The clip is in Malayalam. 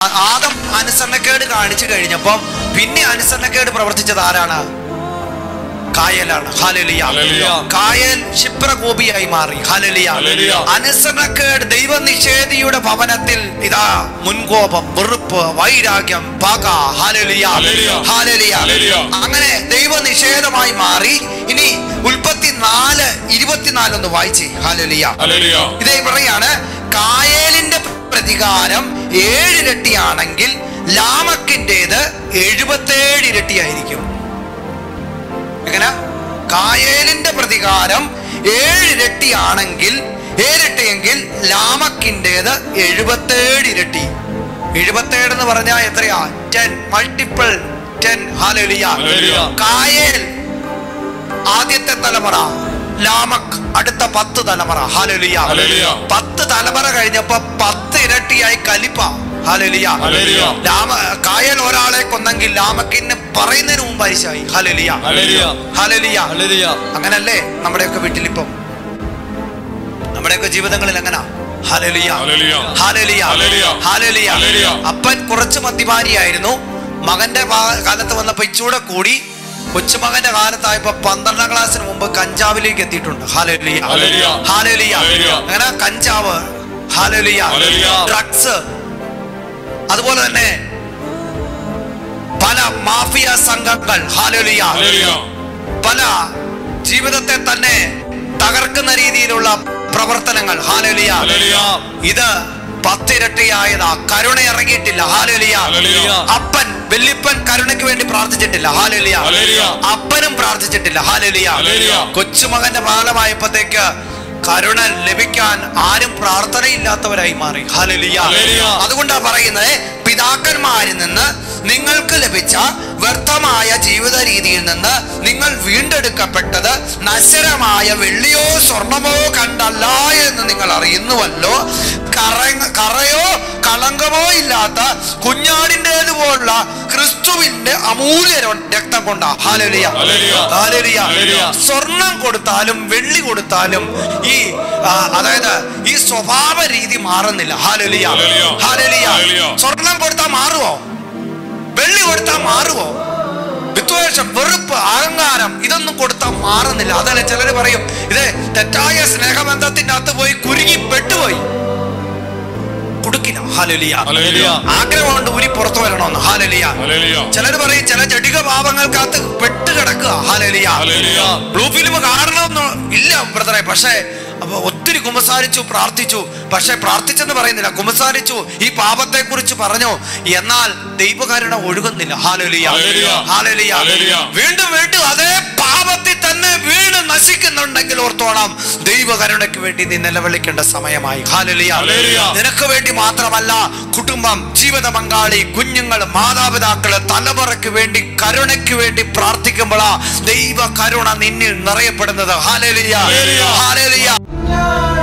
ആദം അനുസരണക്കേട് കാണിച്ചു കഴിഞ്ഞപ്പം പിന്നെ അനുസരണക്കേട് പ്രവർത്തിച്ചത് ആരാണ് കായലാണ് ഹാലലിയ ഹല്ലേലൂയ. കായൽ ക്ഷിപ്രകോപിയായി മാറി ഹാലലിയ ഹല്ലേലൂയ. അനുസരണക്കേട് ദൈവനിഷേധിയുടെ ഭവനത്തിൽ ഇതാ മുൻകോപം വെറുപ്പ് വൈരാഗ്യം പക ഹാലലിയ ഹല്ലേലൂയ. ഹാലലിയ ഹല്ലേലൂയ. അങ്ങനെ ദൈവനിഷേധമായി മാറി ഇനി ഉൽപ്പത്തി നാല് ഇരുപത്തിനാലൊന്ന് വായിച്ചേ ഹാലലിയ ഹല്ലേലൂയ. ഇതേ പറയാണ് കായേലിന്റെ പ്രതികാരം ഏഴിരട്ടിയാണെങ്കിൽ ലാമക്കിൻ്റെത് എഴുപത്തേഴ് ഇരട്ടിയായിരിക്കും എങ്ങനെ കായേലിന്റെ പ്രതികാരം ഏഴിരട്ടിയാണെങ്കിൽ ഏഴിരട്ടിയെങ്കിൽ ലാമക്കിൻ്റെത് എഴുപത്തേഴ് ഇരട്ടി എഴുപത്തേഴ് എന്ന് പറഞ്ഞാൽ എത്രയാ ten multiple ten hallelujah hallelujah. കായേൽ ആദ്യത്തെ തലമുറ ലാമക് അടുത്ത പത്ത് തലമുറ ഹാലലിയ ഹല്ലേലൂയ. പത്ത് തലമുറ കഴിഞ്ഞപ്പോ പത്ത് ഇരട്ടിയായി കലിപ്പ ഹാലലിയ ഹല്ലേലൂയ. ലാമ കായൽ ഒരാളെ കൊന്നെങ്കിൽ ലാമക്കിന് പറയുന്നതിന് മുമ്പ് അരിശായി ഹാലലിയ ഹല്ലേലൂയ. ഹാലലിയ ഹല്ലേലൂയ. അങ്ങനല്ലേ നമ്മുടെയൊക്കെ വീട്ടിലിപ്പം നമ്മുടെയൊക്കെ ജീവിതങ്ങളിൽ എങ്ങനാ ഹാലലിയ ഹല്ലേലൂയ. ഹാലലിയ ഹല്ലേലൂയ. ഹാലലിയ ഹല്ലേലൂയ. അപ്പൻ കുറച്ച് മദ്യപാനിയായിരുന്നു മകന്റെ ഭാ- കാലത്ത് വന്നപ്പോ ഇച്ചൂടെ കൂടി കൊച്ചുമകന്റെ കാലത്തായപ്പോ പന്ത്രണ്ടാം ക്ലാസ്സിന് മുമ്പ് കഞ്ചാവിലേക്ക് എത്തിയിട്ടുണ്ട് ഹാലലിയ ഹല്ലേലൂയ. ഹാലലിയ ഹല്ലേലൂയ. അങ്ങനെ കഞ്ചാവ് ഹാലലിയ ഹല്ലേലൂയ. ഡ്രഗ്സ് അതുപോലെ തന്നെ പല മാഫിയ സംഘങ്ങൾ ഹാലലിയ ഹല്ലേലൂയ. പല ജീവിതത്തെ തന്നെ തകർക്കുന്ന രീതിയിലുള്ള പ്രവർത്തനങ്ങൾ ഹാലലിയ ഹല്ലേലൂയ. ഇത് പത്തിരട്ടിയായതാ കരുണ ഇറങ്ങിയിട്ടില്ല ഹാലലിയ ഹല്ലേലൂയ. അപ്പൻ വെല്ലിപ്പൻ കരുണയ്ക്ക് വേണ്ടി പ്രാർത്ഥിച്ചിട്ടില്ല ഹാലലിയ ഹല്ലേലൂയ. അപ്പനും പ്രാർത്ഥിച്ചിട്ടില്ല ഹാലലിയ ഹല്ലേലൂയ. കൊച്ചുമകന്റെ കാലമായപ്പോഴത്തേക്ക് കരുണ ലഭിക്കാൻ ആരും പ്രാർത്ഥനയില്ലാത്തവരായി മാറി ഹാലലിയ ഹല്ലേലൂയ. അതുകൊണ്ടാ പറയുന്നത് പിതാക്കന്മാരിൽ നിന്ന് നിങ്ങൾക്ക് ലഭിച്ച വ്യർത്ഥമായ ജീവിത രീതിയിൽ നിന്ന് നിങ്ങൾ വീണ്ടെടുക്കപ്പെട്ടത് നശ്വരമായ വെള്ളിയോ സ്വർണമോ കണ്ടല്ല എന്ന് നിങ്ങൾ അറിയുന്നുവല്ലോ കറ കറയോ കളങ്കമോ ഇല്ലാത്ത കുഞ്ഞാടിൻ്റെതുപോലുള്ള ക്രിസ്തുവിന്റെ അമൂല്യ രോ- രക്തം കൊണ്ടാ ഹാലലിയ ഹല്ലേലൂയ. ഹാലലിയ ഹല്ലേലൂയ. സ്വർണം കൊടുത്താലും വെള്ളി കൊടുത്താലും ഈ ആ, അതായത് ഈ സ്വഭാവ രീതി മാറുന്നില്ല ഹാലലിയ ഹല്ലേലൂയ. ഹാലലിയ ഹല്ലേലൂയ. സ്വർണം കൊടുത്താൽ മാറുമോ വെള്ളി കൊടുത്താൽ മാറുമോ വിദ്വേഷം വെറുപ്പ് അഹങ്കാരം ഇതൊന്നും കൊടുത്താൽ മാറുന്നില്ല അതല്ല ചിലർ പറയും ഇത് തെറ്റായ സ്നേഹബന്ധത്തിന്റെ അകത്ത് പോയി കുരുങ്ങി പെട്ടുപോയി കൊടുക്കില്ല ഹാലലിയ ഹല്ലേലൂയ. ആഗ്രഹമുണ്ട് ഊരി പുറത്തു വരണമെന്ന് ഹാലലിയ ഹല്ലേലൂയ. ചിലർ പറയും ചില ജടിക പാപങ്ങൾക്കകത്ത് പെട്ട് കിടക്കുക ഹാലലിയ ഹല്ലേലൂയ. ബ്ലൂ ഫിലിം കാണണമെന്ന് ഇല്ല ബ്രദറെ പക്ഷേ അപ്പൊ ഒത്തിരി കുമ്പസാരിച്ചു പ്രാർത്ഥിച്ചു പക്ഷെ പ്രാർത്ഥിച്ചെന്ന് പറയുന്നില്ല കുമ്പസാരിച്ചു ഈ പാപത്തെ കുറിച്ച് പറഞ്ഞു എന്നാൽ ദൈവകരുണ ഒഴുകുന്നില്ല ഹാലലിയ ഹല്ലേലൂയ. ഹാലലിയ ഹല്ലേലൂയ. വീണ്ടും വീണ്ടും അതേ പാപത്തിൽ തന്നെ വീണ് നശിക്കുന്നുണ്ടെങ്കിൽ ഓർത്തോണം ദൈവകരുണയ്ക്ക് വേണ്ടി നീ നിലവിളിക്കേണ്ട സമയമായി ഹാലലിയ ഹല്ലേലൂയ. നിനക്ക് വേണ്ടി മാത്രമല്ല കുടുംബം ജീവിത പങ്കാളി കുഞ്ഞുങ്ങൾ മാതാപിതാക്കള് തലമുറയ്ക്ക് വേണ്ടി കരുണയ്ക്ക് വേണ്ടി പ്രാർത്ഥിക്കുമ്പോഴാ ദൈവ കരുണ നിന്നിൽ നിറയപ്പെടുന്നത് ഹാലലിയ ഹല്ലേലൂയ. ഹാലലിയ ഞാൻ